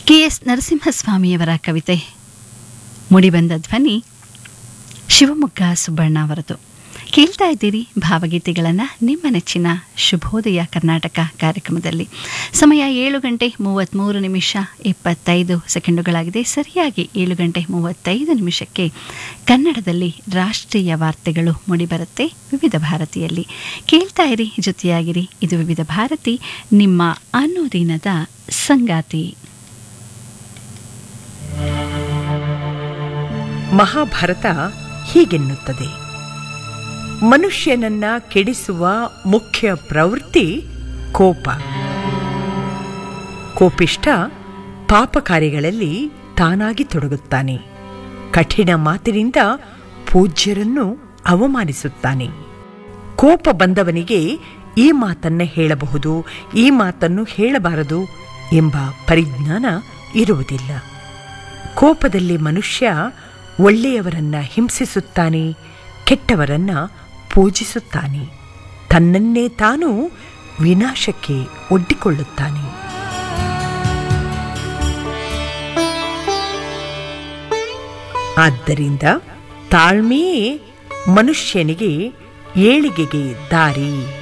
K S ನರಸಿಂಹಸ್ವಾಮಿಯವರ ಕವಿತೆ ಮುಡಿಬಂದ ಧ್ವನಿ ಶಿವಮೊಗ್ಗ ಸುಬ್ಬಣ್ಣ ಅವರದು ಕೇಳ್ತಾ ಇದ್ದೀರಿ ಭಾವಗೀತೆಗಳನ್ನು ನಿಮ್ಮ ನೆಚ್ಚಿನ ಶುಭೋದಯ ಕರ್ನಾಟಕ ಕಾರ್ಯಕ್ರಮದಲ್ಲಿ ಸಮಯ ಏಳು ಗಂಟೆ ಮೂವತ್ತ್ಮೂರು ನಿಮಿಷ ಇಪ್ಪತ್ತೈದು ಸೆಕೆಂಡುಗಳಾಗಿದೆ ಸರಿಯಾಗಿ ಏಳು ಗಂಟೆ ಮೂವತ್ತೈದು ನಿಮಿಷಕ್ಕೆ ಕನ್ನಡದಲ್ಲಿ ರಾಷ್ಟ್ರೀಯ ವಾರ್ತೆಗಳು ಮೂಡಿಬರುತ್ತೆ ವಿವಿಧ ಭಾರತಿಯಲ್ಲಿ ಕೇಳ್ತಾ ಇರಿ ಜೊತೆಯಾಗಿರಿ ಇದು ವಿವಿಧ ಭಾರತಿ ನಿಮ್ಮ ಅನುದಿನದ ಸಂಗಾತಿ ಮಹಾಭಾರತ ಹೀಗೆನ್ನುತ್ತದೆ ಮನುಷ್ಯನನ್ನ ಕೆಡಿಸುವ ಮುಖ್ಯ ಪ್ರವೃತ್ತಿ ಕೋಪ ಕೋಪಿಷ್ಟ ಪಾಪ ಕಾರ್ಯಗಳಲ್ಲಿ ತಾನಾಗಿ ತೊಡಗುತ್ತಾನೆ ಕಠಿಣ ಮಾತಿನಿಂದ ಪೂಜ್ಯರನ್ನು ಅವಮಾನಿಸುತ್ತಾನೆ ಕೋಪ ಬಂದವನಿಗೆ ಈ ಮಾತನ್ನ ಹೇಳಬಹುದು ಈ ಮಾತನ್ನು ಹೇಳಬಾರದು ಎಂಬ ಪರಿಜ್ಞಾನ ಇರುವುದಿಲ್ಲ ಕೋಪದಲ್ಲಿ ಮನುಷ್ಯ ಒಳ್ಳೆಯವರನ್ನ ಹಿಂಸಿಸುತ್ತಾನೆ ಕೆಟ್ಟವರನ್ನ ಪೂಜಿಸುತ್ತಾನೆ ತನ್ನನ್ನೇ ತಾನು ವಿನಾಶಕ್ಕೆ ಒಡ್ಡಿಕೊಳ್ಳುತ್ತಾನೆ ಆದ್ದರಿಂದ ತಾಳ್ಮೆಯೇ ಮನುಷ್ಯನಿಗೆ ಏಳಿಗೆಗೆ ದಾರಿ